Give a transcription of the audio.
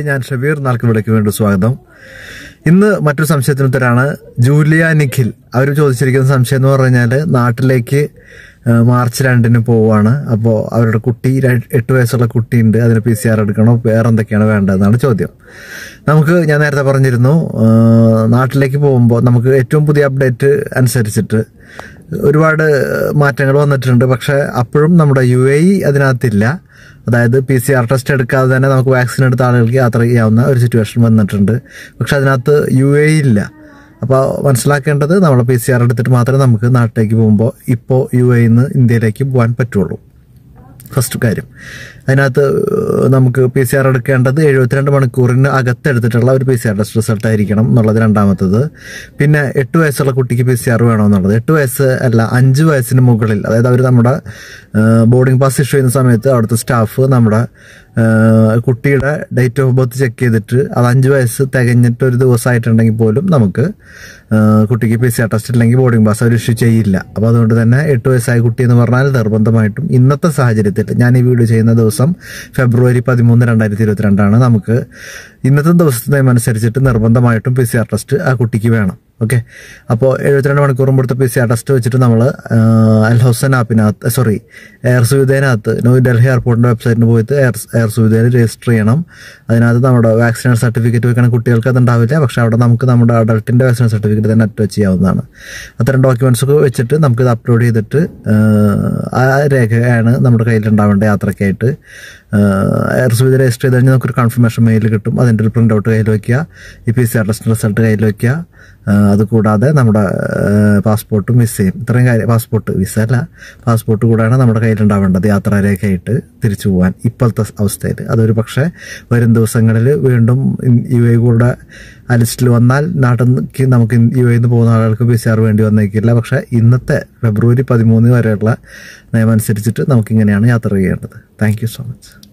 ഞാൻ ഷബീർ നാൽക്കുവിടയ്ക്ക് വേണ്ടി സ്വാഗതം ഇന്ന് മറ്റൊരു സംശയത്തിന് ഉത്തരാണ് ജൂലിയ നിഖിൽ അവർ ചോദിച്ചിരിക്കുന്ന സംശയം എന്ന് പറഞ്ഞാൽ നാട്ടിലേക്ക് ആ, മാർച്ച് രണ്ടിന് പോവാണ് അപ്പോൾ അവരുടെ കുട്ടി ര- എട്ട് വയസ്സുള്ള കുട്ടിയുണ്ട് അതിന് പി സി ആർ എടുക്കണോ വേറെ എന്തൊക്കെയാണ് വേണ്ടതെന്നാണ് ചോദ്യം നമുക്ക് ഞാൻ നേരത്തെ പറഞ്ഞിരുന്നു ആ, നാട്ടിലേക്ക് പോകുമ്പോൾ നമുക്ക് ഏറ്റവും പുതിയ അപ്ഡേറ്റ് അനുസരിച്ചിട്ട് ഒരുപാട് മാറ്റങ്ങൾ വന്നിട്ടുണ്ട് പക്ഷെ അപ്പോഴും നമ്മുടെ യു എ ഇ അതിനകത്തില്ല അതായത് പി സി ആർ ടെസ്റ്റ് എടുക്കാതെ തന്നെ നമുക്ക് വാക്സിൻ എടുത്ത ആളുകൾക്ക് യാത്ര ചെയ്യാവുന്ന ഒരു സിറ്റുവേഷൻ വന്നിട്ടുണ്ട് പക്ഷെ അതിനകത്ത് യു എ ഇ ഇല്ല അപ്പോൾ മനസ്സിലാക്കേണ്ടത് നമ്മൾ പി സി ആർ എടുത്തിട്ട് മാത്രമേ നമുക്ക് നാട്ടിലേക്ക് പോകുമ്പോൾ ഇപ്പോൾ യു എ നിന്ന് ഇന്ത്യയിലേക്ക് പോകാൻ പറ്റുള്ളൂ ഫസ്റ്റ് കാര്യം അതിനകത്ത് ഏഹ്, നമുക്ക് പി സി ആർ എടുക്കേണ്ടത് എഴുപത്തിരണ്ട് മണിക്കൂറിന് അകത്തെടുത്തിട്ടുള്ള ഒരു P C R test result ആയിരിക്കണം എന്നുള്ളത് രണ്ടാമത്തത് പിന്നെ എട്ട് വയസ്സുള്ള കുട്ടിക്ക് പി സി ആർ വേണമെന്നുള്ളത് എട്ട് വയസ്സ് അല്ല അഞ്ച് വയസ്സിന് മുകളിൽ അതായത് അവർ നമ്മുടെ ബോർഡിംഗ് പാസ് ഇഷ്യൂ ചെയ്യുന്ന സമയത്ത് അവിടുത്തെ സ്റ്റാഫ് നമ്മുടെ ഏഹ്, കുട്ടിയുടെ ഡേറ്റ് ഓഫ് ബർത്ത് ചെക്ക് ചെയ്തിട്ട് അത് അഞ്ച് വയസ്സ് തികഞ്ഞിട്ട് ഒരു ദിവസമായിട്ടുണ്ടെങ്കിൽ പോലും നമുക്ക് ഏഹ്, കുട്ടിക്ക് പി സി ആർ ടെസ്റ്റ് ഇല്ലെങ്കിൽ ബോർഡിംഗ് പാസ് അവർ ഇഷ്യൂ ചെയ്യില്ല അപ്പോൾ അതുകൊണ്ട് തന്നെ എട്ട് വയസ്സായ കുട്ടി എന്ന് പറഞ്ഞാൽ നിർബന്ധമായിട്ടും ഇന്നത്തെ സാഹചര്യത്തിൽ ഞാൻ ഈ വീഡിയോ ചെയ്യുന്ന ദിവസം ഫെബ്രുവരി പതിമൂന്ന് രണ്ടായിരത്തി ഇരുപത്തിരണ്ടാണ് നമുക്ക് ഇന്നത്തെ ദിവസത്തെ നിയമം അനുസരിച്ചിട്ട് നിർബന്ധമായിട്ടും പി സി ആർ ടെസ്റ്റ് ആ കുട്ടിക്ക് വേണം ഓക്കെ അപ്പോൾ എഴുപത്തിരണ്ട് മണിക്കൂർ മുമ്പത്തെ പി സി ആർ ടെസ്റ്റ് വെച്ചിട്ട് നമ്മൾ അൽ ഹൊസൻ ആപ്പിനകത്ത് സോറി എയർ സുവിധേനകത്ത് ന്യൂ ഡൽഹി എയർപോർട്ടിൻ്റെ വെബ്സൈറ്റിന് പോയിട്ട് എയർ എയർ സുവിധയിൽ രജിസ്റ്റർ ചെയ്യണം അതിനകത്ത് നമ്മുടെ വാക്സിനേഷൻ സർട്ടിഫിക്കറ്റ് വെക്കണ കുട്ടികൾക്ക് അത് ഉണ്ടാവില്ല പക്ഷെ അവിടെ നമുക്ക് നമ്മുടെ അഡൾട്ടിൻ്റെ വാക്സിനേഷൻ സർട്ടിഫിക്കറ്റ് തന്നെ അറ്റാച്ച് ചെയ്യാവുന്നതാണ് അത്തരം ഡോക്യുമെന്റ്സ് ഒക്കെ വെച്ചിട്ട് നമുക്കിത് അപ്ലോഡ് ചെയ്തിട്ട് ആ രേഖയാണ് നമ്മുടെ കയ്യിൽ ഉണ്ടാവേണ്ട യാത്രയ്ക്കായിട്ട് എയർ സുവിധ രജിസ്റ്റർ ചെയ്ത് കഴിഞ്ഞാൽ നമുക്കൊരു കൺഫർമേഷൻ മെയിൽ കിട്ടും അതിൻ്റെ ഒരു പ്രിൻ്റ് ഔട്ട് കയ്യിൽ വയ്ക്കുക ഈ P C R test result കയ്യിൽ വയ്ക്കുക അതുകൂടാതെ നമ്മുടെ പാസ്പോർട്ടും വിസയും ഇത്രയും കാര്യം പാസ്പോർട്ട് വിസ അല്ല പാസ്പോർട്ട് കൂടാണ് നമ്മുടെ കയ്യിലുണ്ടാവേണ്ടത് യാത്രാരേഖയായിട്ട് തിരിച്ചു പോകാൻ ഇപ്പോഴത്തെ അവസ്ഥയിൽ അതൊരു പക്ഷേ വരും ദിവസങ്ങളിൽ വീണ്ടും യു എ കൂടെ ആ ലിസ്റ്റിൽ വന്നാൽ നാട്ടിൽ നിന്ന് നമുക്ക് യു എയിൽ നിന്ന് പോകുന്ന ആളുകൾക്ക് പി സി ആർ വേണ്ടി വന്നേക്കില്ല പക്ഷേ ഇന്നത്തെ ഫെബ്രുവരി പതിമൂന്ന് വരെയുള്ള നിയമം അനുസരിച്ചിട്ട് നമുക്കിങ്ങനെയാണ് യാത്ര ചെയ്യേണ്ടത് താങ്ക് യു സോ മച്ച്